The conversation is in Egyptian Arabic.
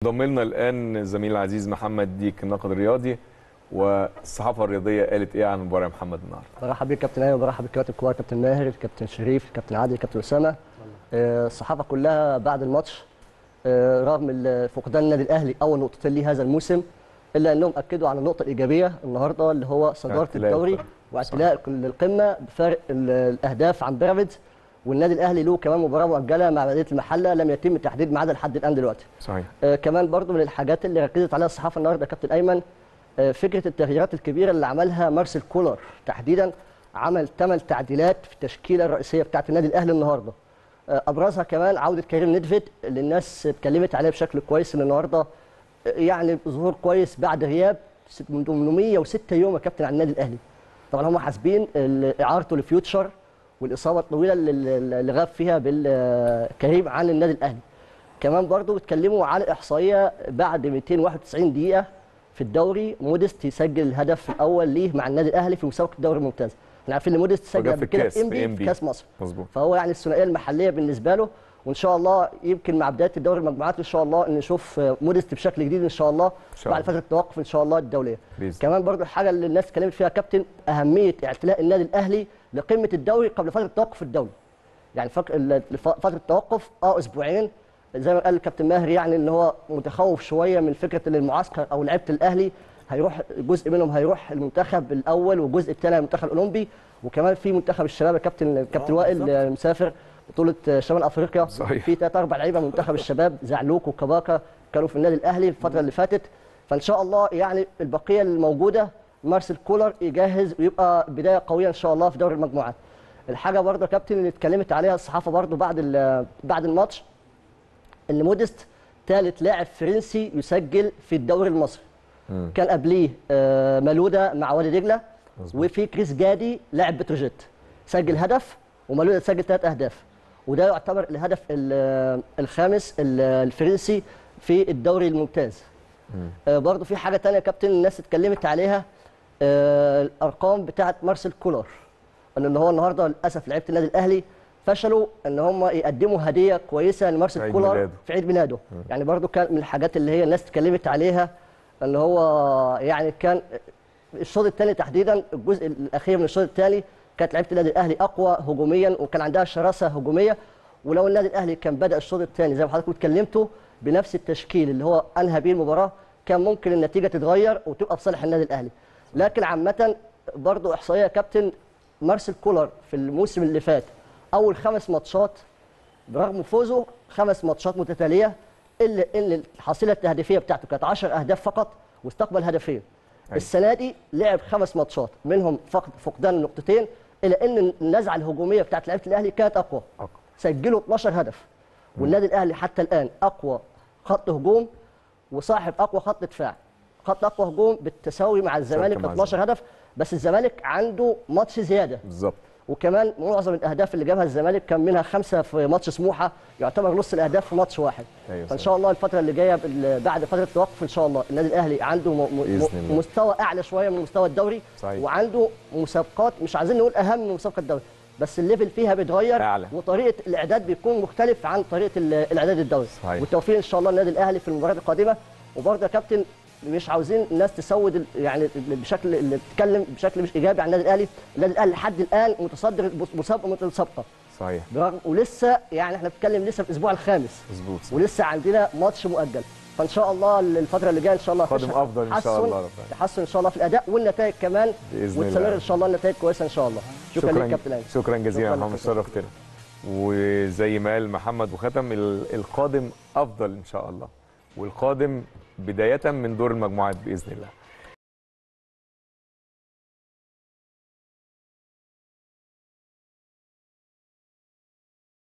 انضم لنا الان الزميل العزيز محمد ديك الناقد الرياضي والصحافه الرياضيه قالت ايه عن مباراه محمد النهارده برحب بيك كابتن ايمن برحب بالكابتن الكبار كابتن ماهر كابتن شريف كابتن عادل كابتن اسامه آه، الصحافه كلها بعد الماتش آه، رغم ال- فقدان النادي الاهلي اول نقطتين ليه هذا الموسم الا انهم اكدوا على النقطه الايجابيه النهارده اللي هو صداره اعتلاء الدوري القمة. واعتلاء القمه بفارق ال- الاهداف عن بيراميدز والنادي الاهلي له كمان مباراه مؤجله مع مدينه المحله لم يتم تحديد ميعادها لحد الان دلوقتي صحيح آه، كمان برضو من الحاجات اللي ركزت عليها الصحافه النهارده يا كابتن ايمن آه، فكره التغييرات الكبيره اللي عملها مارسيل كولر تحديدا عمل ثمان تعديلات في التشكيله الرئيسيه بتاعه النادي الاهلي النهارده آه، ابرزها كمان عوده كريم ندفد اللي الناس اتكلمت عليه بشكل كويس ان النهارده آه، يعني ظهور كويس بعد غياب ست- من 806 يوم يا كابتن عن النادي الاهلي طبعا هم حاسبين ال- اعارته لفيوتشر والاصابه الطويله اللي- اللي اللي غاب فيها بالكريم عن النادي الاهلي كمان برضو اتكلموا على الاحصائيه بعد 291 دقيقه في الدوري موديست يسجل الهدف الاول ليه مع النادي الاهلي في مسابقه الدوري الممتاز احنا عارفين ان موديست سجل وجاب قبل في كده الكاس، في ام في بي إم في بي. كاس مصر مظبوط فهو يعني الثنائيه المحليه بالنسبه له وان شاء الله يمكن مع بدايه الدوري المجموعات ان شاء الله نشوف موديست بشكل جديد ان شاء الله شاء بعد الله. فتره التوقف ان شاء الله الدوليه بإذن كمان برضو الحاجه اللي الناس اتكلمت فيها يا كابتن اهميه اعتلاء النادي الاهلي لقمه الدوري قبل فتره التوقف الدولي يعني فك... ال- الف- فتره التوقف اه اسبوعين زي ما قال الكابتن ماهر يعني ان هو متخوف شويه من فكره ان المعسكر او لعيبه الاهلي هيروح جزء منهم هيروح المنتخب الاول والجزء الثاني المنتخب الاولمبي وكمان في منتخب الشباب الكابتن الكابتن وائل آه، مسافر بطوله آه، شمال افريقيا صحيح. في ثلاث اربع لعيبه من منتخب الشباب زعلوك وكباكا كانوا في النادي الاهلي الفتره اللي فاتت فان شاء الله يعني البقيه الموجوده مارسيل كولر يجهز ويبقى بدايه قويه ان شاء الله في دوري المجموعات الحاجه برضه يا كابتن اللي اتكلمت عليها الصحافه برضه بعد ال- بعد الماتش ان موديست ثالث لاعب فرنسي يسجل في الدوري المصري مم. كان قبليه آه، مالودا مع وادي دجله مظبوط. وفي كريس جادي لاعب بتروجيت سجل هدف ومالودا سجل ثلاث اهداف وده يعتبر الهدف ال- الخامس ال- الفرنسي في الدوري الممتاز مم. آه، برضه في حاجه تانية يا كابتن الناس اتكلمت عليها آه، الارقام بتاعه مارسيل كولر ان اللي هو النهارده للاسف لعيبه النادي الاهلي فشلوا ان هم يقدموا هديه كويسه في لمارسيل عيد كولر ميلاده. في عيد ميلاده يعني برضه كان من الحاجات اللي هي الناس اتكلمت عليها ان هو يعني كان الشوط الثاني تحديدا الجزء الاخير من الشوط الثاني كانت لعيبه النادي الاهلي اقوى هجوميا وكان عندها شراسه هجوميه ولو النادي الاهلي كان بدا الشوط الثاني زي ما حضراتكم اتكلمتوا بنفس التشكيل اللي هو انهى بيه المباراه كان ممكن النتيجه تتغير وتبقى في صالح النادي الاهلي لكن عامه برضو احصائيه يا كابتن مارسيل كولر في الموسم اللي فات اول خمس ماتشات برغم فوزه خمس ماتشات متتاليه الا ان الحصيله التهديفيه بتاعته كانت 10 اهداف فقط واستقبل هدفين أيوة. السنه دي لعب خمس ماتشات منهم فقد فقدان النقطتين الا ان النزعه الهجوميه بتاعت لعيبه الاهلي كانت اقوى أقوى. سجلوا 12 هدف والنادي الاهلي حتى الان اقوى خط هجوم وصاحب اقوى خط دفاع خط اقوى هجوم بالتساوي مع الزمالك مع 12 هدف بس الزمالك عنده ماتش زياده بالظبط وكمان معظم الاهداف اللي جابها الزمالك كان منها خمسه في ماتش سموحه يعتبر نص الاهداف في ماتش واحد أيوة فان صحيح. شاء الله الفتره اللي جايه بال- بعد فتره التوقف ان شاء الله النادي الاهلي عنده م- م- بإذن الله. مستوى اعلى شويه من مستوى الدوري صحيح. وعنده مسابقات مش عايزين نقول اهم من مسابقه الدوري بس الليفل فيها بيتغير أعلى. وطريقه الاعداد بيكون مختلف عن طريقه ال- الاعداد الدوري صحيح. والتوفيق ان شاء الله للنادي الاهلي في المباريات القادمه وبرضه يا كابتن مش عاوزين الناس تسود ال- يعني بشكل اللي تتكلم بشكل مش ايجابي عن النادي الاهلي النادي الاهلي لحد الان متصدر مسابقه متسابقه صحيح برغم ولسه يعني احنا بنتكلم لسه في الاسبوع الخامس مظبوط ولسه عندنا ماتش مؤجل فان شاء الله الفتره اللي جايه ان شاء الله قادم هتشهد أفضل إن شاء تحسن- الله ربنا. تحسن ان شاء الله في الاداء والنتائج كمان بإذن وتستمر الله. ان شاء الله النتائج كويسه ان شاء الله شكرا لك كابتن ايمن شكرا جزيلا يا شكراً محمد لك. شرفتنا وزي ما قال محمد وختم ال- القادم افضل ان شاء الله والقادم بدايه من دور المجموعات باذن الله